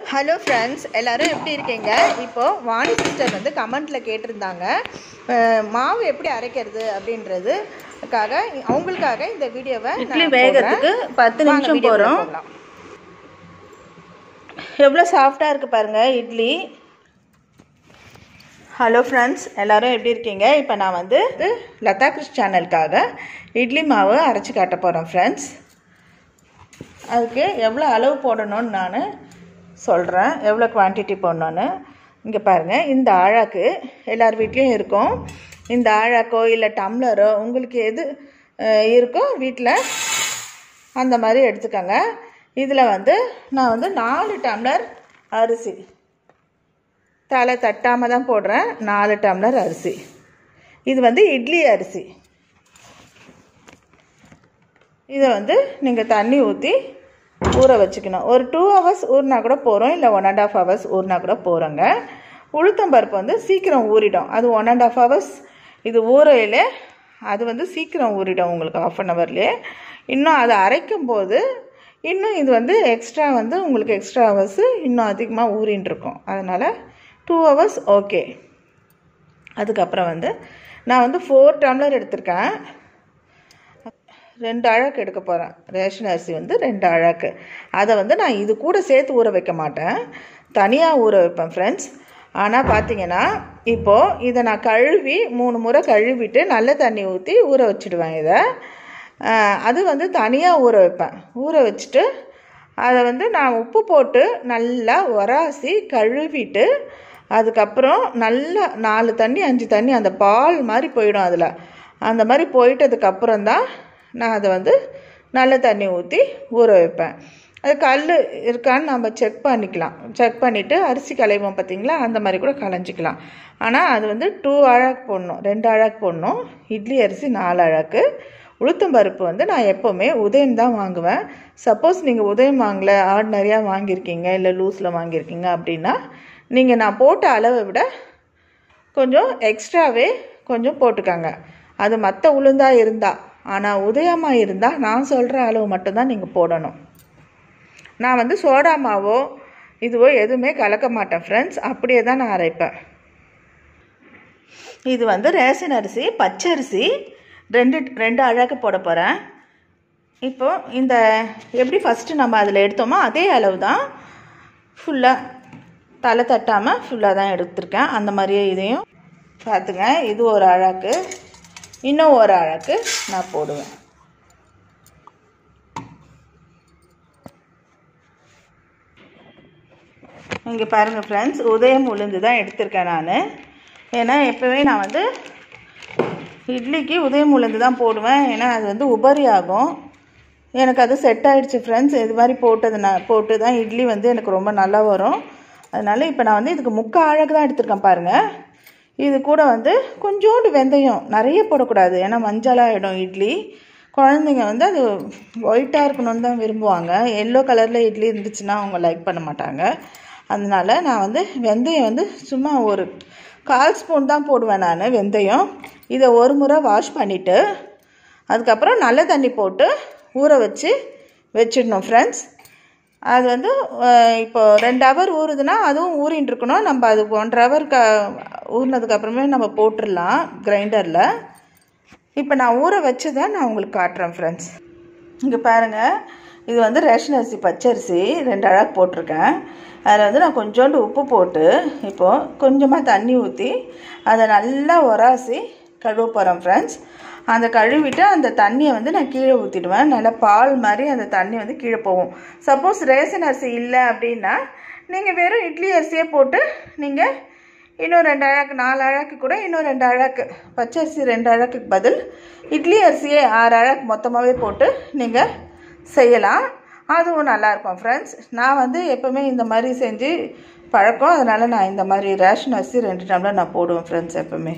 Hello friends எல்லாரும் எப்படி இருக்கீங்க இப்போ வாணி சிஸ்டர் வந்து கமெண்ட்டில் கேட்டிருந்தாங்க அஹ், மாவு எப்படி அரைக்கிறது அப்படின்றதுக்காக அவங்களுக்காக இந்த வீடியோவை நான் இட்லி போடுறேன். வேகறதுக்கு பத்து வாங்க நிமிஷம் வீடியோக்குள்ள போகிறோம் போகலாம். எவ்வளோ சாஃப்டாக இருக்குது பாருங்கள் இட்லி ஹலோ ஃப்ரெண்ட்ஸ் எல்லாரும் எப்படி இருக்கீங்க இப்போ நான் வந்து லதா கிருஷ் சேனலுக்காக இட்லி மாவு அரைச்சி காட்ட போகிறேன் ஃப்ரெண்ட்ஸ் அதுக்கு எவ்வளோ அளவு போடணும்னு நான் சொல்கிறேன் எவ்வளோ குவான்டிட்டி போடணுன்னு இங்கே பாருங்கள் இந்த ஆழாக்கு எல்லார் வீட்லேயும் இருக்கும் இந்த ஆழாக்கோ இல்லை டம்ளரோ உங்களுக்கு எது அஹ், இருக்கோ வீட்டில் அந்த மாதிரி எடுத்துக்கோங்க இதில் வந்து நான் வந்து நாலு டம்ளர் அரிசி தலை தட்டாமல் தான் போடுறேன் நாலு டம்ளர் அரிசி இது வந்து இட்லி அரிசி இதை வந்து நீங்கள் தண்ணி ஊற்றி ஊற வச்சுக்கணும் ஒரு டூ ஹவர்ஸ் ஊறினா கூட போகிறோம் இல்லை ஒன் அண்ட் ஆஃப் ஹவர்ஸ் ஊறினா கூட போகிறோங்க உளுத்தம்பருப்பு வந்து சீக்கிரம் ஊறிடும் அது ஒன் அண்ட் ஆஃப் ஹவர்ஸ் இது ஊறையில் அது வந்து சீக்கிரம் ஊறிடும் உங்களுக்கு ஆஃப் அன் ஹவர்லேயே இன்னும் அதை அரைக்கும் போது இன்னும் இது வந்து எக்ஸ்ட்ரா வந்து உங்களுக்கு எக்ஸ்ட்ரா ஹவர்ஸு இன்னும் அதிகமாக ஊறின்னு இருக்கும் அதனால் டூ ஹவர்ஸ் ஓகே அதுக்கப்புறம் வந்து நான் வந்து ஃபோர் டம்ளர் எடுத்திருக்கேன் ரெண்டு அழகு எடுக்க போகிறேன் ரேஷன் அரிசி வந்து ரெண்டு அழகு அதை வந்து நான் இது கூட சேர்த்து ஊற வைக்க மாட்டேன் தனியாக ஊற வைப்பேன் ஃப்ரெண்ட்ஸ் ஆனால் பார்த்தீங்கன்னா இப்போது இதை நான் கழுவி மூணு முறை கழுவிட்டு நல்ல தண்ணி ஊற்றி ஊற வச்சுடுவேன் இதை ஆஹ், அது வந்து தனியாக ஊற வைப்பேன் ஊற வச்சுட்டு அதை வந்து நான் உப்பு போட்டு நல்லா உராசி கழுவிட்டு அதுக்கப்புறம் நல்லா நாலு தண்ணி அஞ்சு தண்ணி அந்த பால் மாதிரி போயிடும் அதில் அந்த மாதிரி போயிட்டதுக்கப்புறம் தான் நான் அதை வந்து நல்ல தண்ணி ஊற்றி ஊற வைப்பேன் அது கல் இருக்கான்னு நம்ம செக் பண்ணிக்கலாம் செக் பண்ணிவிட்டு அரிசி களைவோம் பார்த்தீங்களா அந்த மாதிரி கூட களைஞ்சிக்கலாம் ஆனால் அது வந்து டூ அழகு போடணும் ரெண்டு அழகு போடணும் இட்லி அரிசி நாலு அழகு உளுத்தம் பருப்பு வந்து நான் எப்போவுமே உதயம் தான் வாங்குவேன் சப்போஸ் நீங்கள் உதயம் வாங்கலை ஆர்டினரியாக வாங்கியிருக்கீங்க இல்லை லூஸில் வாங்கியிருக்கீங்க அப்படின்னா நீங்கள் நான் போட்ட அளவை விட கொஞ்சம் எக்ஸ்ட்ராவே கொஞ்சம் போட்டுக்கோங்க அது மற்ற உளுந்தா இருந்தால் ஆனால் உதயமாக இருந்தால் நான் சொல்கிற அளவு மட்டும்தான் நீங்கள் போடணும் நான் வந்து சோடா மாவோ இதுவோ எதுவுமே கலக்க மாட்டேன் ஃப்ரெண்ட்ஸ் அப்படியே தான் நான் அரைப்பேன் இது வந்து ரேஷன் அரிசி பச்சரிசி ரெண்டு ரெண்டு அழகு போட போகிறேன் இப்போ இந்த எப்படி ஃபஸ்ட்டு நம்ம அதில் எடுத்தோமோ அதே அளவு தான் ஃபுல்லாக தலை தட்டாமல் ஃபுல்லாக தான் எடுத்திருக்கேன் அந்த மாதிரியே இதையும் பார்த்துங்க இது ஒரு அழகு இன்னும் ஒரு அழகு நான் போடுவேன் இங்கே பாருங்கள் ஃப்ரெண்ட்ஸ் உதயம் உளுந்து தான் எடுத்திருக்கேன் நான் ஏன்னா எப்போவே நான் வந்து இட்லிக்கு உதயம் உளுந்து தான் போடுவேன் ஏன்னா அது வந்து உபரி ஆகும் எனக்கு அது செட் ஆயிடுச்சு ஃப்ரெண்ட்ஸ் இது மாதிரி போட்டது நான் போட்டு தான் இட்லி வந்து எனக்கு ரொம்ப நல்லா வரும் அதனால இப்போ நான் வந்து இதுக்கு முக்கா அழகு தான் எடுத்திருக்கேன் பாருங்கள் இது கூட வந்து கொஞ்சோண்டு வெந்தயம் நிறைய போடக்கூடாது ஏன்னா மஞ்சளாகிடும் இட்லி குழந்தைங்க வந்து அது ஒயிட்டாக இருக்கணும்னு தான் விரும்புவாங்க எல்லோ கலரில் இட்லி இருந்துச்சுன்னா அவங்க லைக் பண்ண மாட்டாங்க அதனால நான் வந்து வெந்தயம் வந்து சும்மா ஒரு கால் ஸ்பூன் தான் போடுவேன் நான் வெந்தயம் இதை ஒரு முறை வாஷ் பண்ணிவிட்டு அதுக்கப்புறம் நல்ல தண்ணி போட்டு ஊற வச்சு வச்சிடணும் ஃப்ரெண்ட்ஸ் அது வந்து அஹ், இப்போ ரெண்டு ஹவர் ஊறுதுன்னா அதுவும் ஊறின்னு இருக்கணும் நம்ம அது ஒன்றரை ஹவர் க ஊறினதுக்கு அப்புறமே நம்ம போட்டுடலாம் கிரைண்டரில் இப்போ நான் ஊற வச்சதை நான் உங்களுக்கு காட்டுறேன் ஃப்ரெண்ட்ஸ் இங்கே பாருங்கள் இது வந்து ரேஷன் அரிசி பச்சரிசி ரெண்டு அழகு போட்டிருக்கேன் அதில் வந்து நான் கொஞ்சோண்டு உப்பு போட்டு இப்போது கொஞ்சமாக தண்ணி ஊற்றி அதை நல்லா உராசி கழுவ போகிறேன் ஃப்ரெண்ட்ஸ் அந்த கழுவிட்டு அந்த தண்ணியை வந்து நான் கீழே ஊற்றிடுவேன் நல்லா பால் மாதிரி அந்த தண்ணி வந்து கீழே போகும் சப்போஸ் ரேஷன் அரிசி இல்லை அப்படின்னா நீங்கள் வெறும் இட்லி அரிசியே போட்டு நீங்கள் இன்னும் ரெண்டு அழகு நாலு அழகு கூட இன்னும் ரெண்டு அழகு பச்சரிசி ரெண்டு அழகுக்கு பதில் இட்லி அரிசியே ஆறு அழகு மொத்தமாகவே போட்டு நீங்கள் செய்யலாம் அதுவும் நல்லாயிருக்கும் ஃப்ரெண்ட்ஸ் நான் வந்து எப்போவுமே இந்த மாதிரி செஞ்சு பழக்கம் அதனால் நான் இந்த மாதிரி ரேஷன் அரிசி ரெண்டு டம்ளர் நான் போடுவேன் ஃப்ரெண்ட்ஸ் எப்போவுமே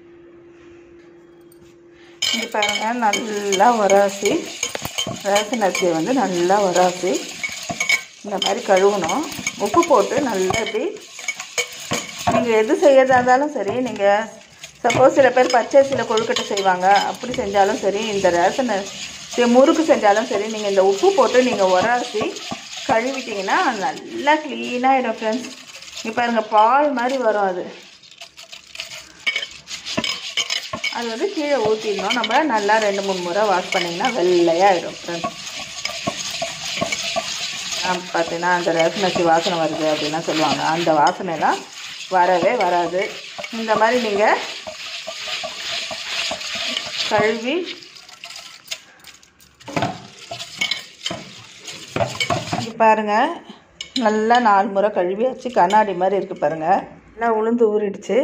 இங்கே பாருங்கள் நல்லா உராசி ரேஷன் அரிசியை வந்து நல்லா உராசி இந்த மாதிரி கழுவணும் உப்பு போட்டு நல்லா இப்படி நீங்கள் எது செய்யறதா இருந்தாலும் சரி நீங்கள் சப்போஸ் சில பேர் பச்சரிசியில் கொழுக்கட்டை செய்வாங்க அப்படி செஞ்சாலும் சரி இந்த ரேஷன் அரிசி முறுக்கு செஞ்சாலும் சரி நீங்கள் இந்த உப்பு போட்டு நீங்கள் உராசி கழுவிட்டிங்கன்னா நல்லா க்ளீனாகிடும் ஃப்ரெண்ட்ஸ் இப்போ பாருங்க பால் மாதிரி வரும் அது அது வந்து கீழே ஊற்றிடணும் நம்ம நல்லா ரெண்டு மூணு முறை வாஷ் பண்ணிங்கன்னா வெள்ளையாகிடும் ஃப்ரெண்ட்ஸ் பார்த்தீங்கன்னா அந்த ரசமசி வாசனை வருது அப்படின்லாம் சொல்லுவாங்க அந்த வாசனைலாம் வரவே வராது இந்த மாதிரி நீங்கள் கழுவி இங்க பாருங்க நல்லா நாலு முறை கழுவி வச்சு கண்ணாடி மாதிரி இருக்குது பாருங்க நல்லா உளுந்து ஊறிடுச்சு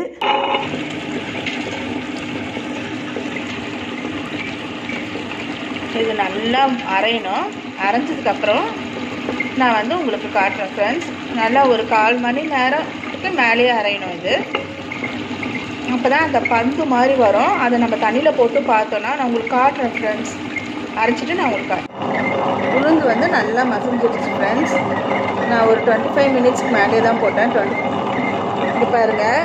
இது நல்லா அரையணும் அரைஞ்சதுக்கப்புறம் நான் வந்து உங்களுக்கு காட்டுறேன் ஃப்ரெண்ட்ஸ் நல்லா ஒரு கால் மணி நேரத்துக்கு மேலேயே அரையணும் இது அப்போ தான் அந்த பந்து மாதிரி வரும் அதை நம்ம தண்ணியில் போட்டு பார்த்தோன்னா நான் உங்களுக்கு காட்டுறேன் ஃப்ரெண்ட்ஸ் அரைச்சிட்டு நான் உங்களுக்கு காட்டுறேன் உளுந்து வந்து நல்லா மசிஞ்சிடுச்சு ஃப்ரெண்ட்ஸ் நான் ஒரு டுவெண்ட்டி ஃபைவ் மினிட்ஸ்க்கு மேலே தான் போட்டேன் டுவெண்ட்டி இது பாருங்கள்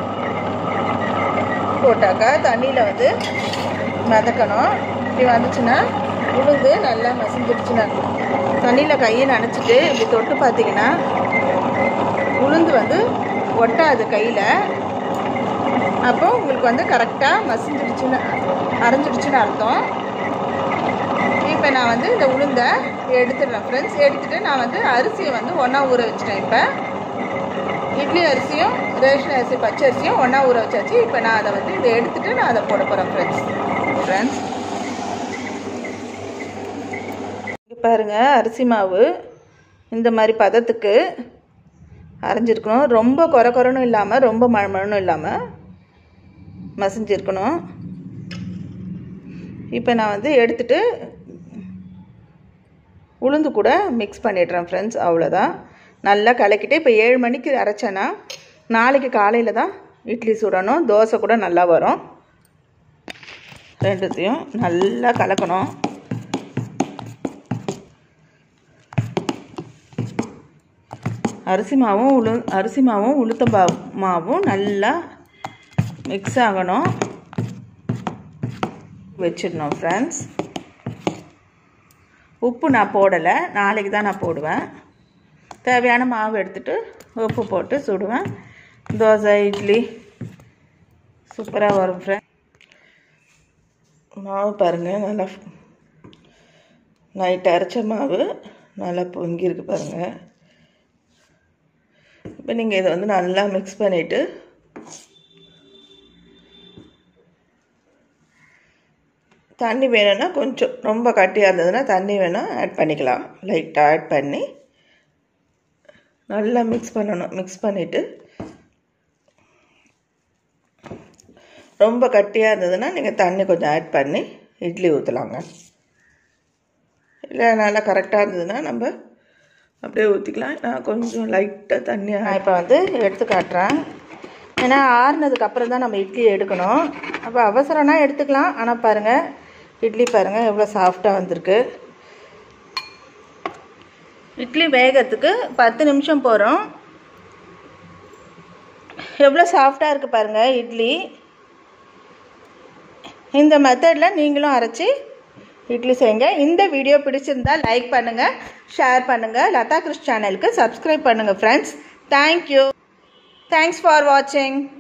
போட்டாக்கா தண்ணியில் வந்து மிதக்கணும் இப்படி வந்துச்சுன்னா உளுந்து நல்லா மசிஞ்சிடுச்சுன்னா தண்ணியில் கையை நனைச்சிட்டு இப்படி தொட்டு பார்த்தீங்கன்னா உளுந்து வந்து ஒட்டாது கையில் அப்போ உங்களுக்கு வந்து கரெக்டாக மசிஞ்சிடுச்சுன்னு அரைஞ்சிடுச்சுன்னு அர்த்தம் இப்போ நான் வந்து இந்த உளுந்தை எடுத்துடுறேன் ஃப்ரெண்ட்ஸ் எடுத்துகிட்டு நான் வந்து அரிசியை வந்து ஒன்றா ஊற வச்சிட்டேன் இப்போ இட்லி அரிசியும் ரேஷன் அரிசி பச்சை அரிசியும் ஒன்றா ஊற வச்சாச்சு இப்போ நான் அதை வந்து இதை எடுத்துகிட்டு நான் அதை போட போகிறேன் ஃப்ரெண்ட்ஸ் ஃப்ரெண்ட்ஸ் இங்கே பாருங்கள் அரிசி மாவு இந்த மாதிரி பதத்துக்கு அரைஞ்சிருக்கணும் ரொம்ப குறை குறைனும் இல்லாமல் ரொம்ப மழமழனும் இல்லாமல் மசிஞ்சிருக்கணும் இப்போ நான் வந்து எடுத்துட்டு உளுந்து கூட மிக்ஸ் பண்ணிடுறேன் ஃப்ரெண்ட்ஸ் அவ்வளோதான் நல்லா கலக்கிட்டு இப்போ ஏழு மணிக்கு அரைச்சேன்னா நாளைக்கு காலையில் தான் இட்லி சுடணும் தோசை கூட நல்லா வரும் ரெண்டுத்தையும் நல்லா கலக்கணும் அரிசி மாவும் உளு அரிசி மாவும் உளுத்தம் பா மாவும் நல்லா மிக்ஸ் ஆகணும் வச்சிடணும் ஃப்ரெண்ட்ஸ் உப்பு நான் போடலை நாளைக்கு தான் நான் போடுவேன் தேவையான மாவு எடுத்துகிட்டு உப்பு போட்டு சுடுவேன் தோசை இட்லி சூப்பராக வரும் ஃப்ரெண்ட் மாவு பாருங்கள் நல்லா நைட் அரைச்ச மாவு நல்லா பொங்கியிருக்கு பாருங்கள் இப்போ நீங்கள் இதை வந்து நல்லா மிக்ஸ் பண்ணிவிட்டு தண்ணி வேணும்னா கொஞ்சம் ரொம்ப கட்டியாக இருந்ததுன்னா தண்ணி வேணால் ஆட் பண்ணிக்கலாம் லைட்டாக ஆட் பண்ணி நல்லா மிக்ஸ் பண்ணணும் மிக்ஸ் பண்ணிவிட்டு ரொம்ப கட்டியாக இருந்ததுன்னா நீங்கள் தண்ணி கொஞ்சம் ஆட் பண்ணி இட்லி ஊற்றலாங்க இல்லை நல்லா கரெக்டாக இருந்ததுன்னா நம்ம அப்படியே ஊற்றிக்கலாம் நான் கொஞ்சம் லைட்டாக தண்ணி நான் இப்போ வந்து எடுத்து காட்டுறேன் ஏன்னா ஆறுனதுக்கு அப்புறம் தான் நம்ம இட்லி எடுக்கணும் அப்போ அவசரம்னா எடுத்துக்கலாம் ஆனால் பாருங்கள் இட்லி பாருங்கள் எவ்வளோ சாஃப்டாக வந்திருக்கு இட்லி வேகிறதுக்கு பத்து நிமிஷம் போகிறோம் எவ்வளோ சாஃப்டாக இருக்குது பாருங்கள் இட்லி இந்த மெத்தடில் நீங்களும் அரைச்சி இட்லி செய்யுங்க இந்த வீடியோ பிடிச்சிருந்தா லைக் பண்ணுங்கள் ஷேர் பண்ணுங்கள் லதா கிருஷ் சேனலுக்கு சப்ஸ்கிரைப் பண்ணுங்கள் ஃப்ரெண்ட்ஸ் தேங்க்யூ தேங்க்ஸ் ஃபார் வாட்சிங்